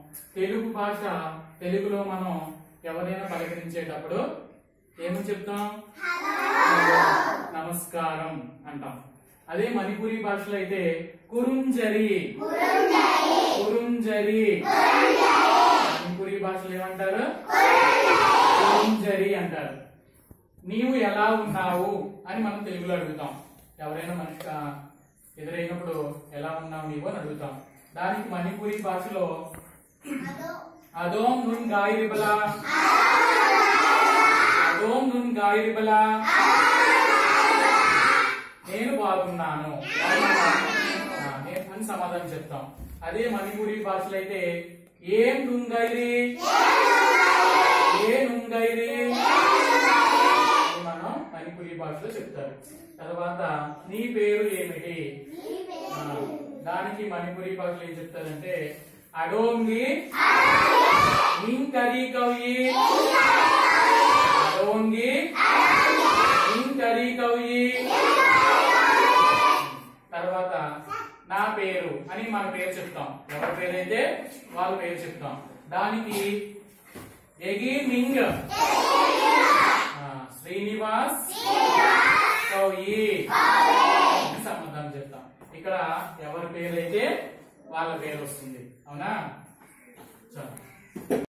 తెలుగు భాష తెలుగులో మనం ఎవరైనా పలకరించేటప్పుడు ఏమని చెప్తాం నమస్కారం అంటాం అదే మణిపురి భాషలో అయితే కురుంజరి కురుంజరి మణిపురి భాషలో ఏమంటారు కురుంజరి అంటారు నీవు ఎలా ఉన్నావు అని మనం తెలుగులో అడుగుతాం ఎవరైనా మనిషి ఆ, ఎదురైనప్పుడు ఎలా ఉన్నావు నీవు అని అడుగుతాం దానికి మణిపురి భాషలో అదోం నున్ గాయరిబలా అదోం నున్ గాయరిబలా నేను బాగున్నాను ఆ, నేను అని సమాధానం చెప్తాం అదే మణిపురి భాషలో అయితే ఏం నుంగైరి ఏ నుంగైరి అని మనం మణిపురి భాషలో చెప్తారు తర్వాత నీ పేరు ఏమిటి ఆ, దానికి మణిపురి భాషలో ఏం చెప్తారంటే అడోంగి నింకరి కవి అడోంగి నింకరి కవి తర్వాత నా పేరు అని మన పేరు చెప్తాం ఎవరి పేరు అయితే వాళ్ళ పేరు చెప్తాం దానికి ఎగి మింగ్ ఆ, శ్రీనివాస్ కౌయి అని సమాధానం చెప్తాం ఇక్కడ ఎవరి పేరు అయితే వాళ్ళ పేరు వస్తుంది అవునా సరే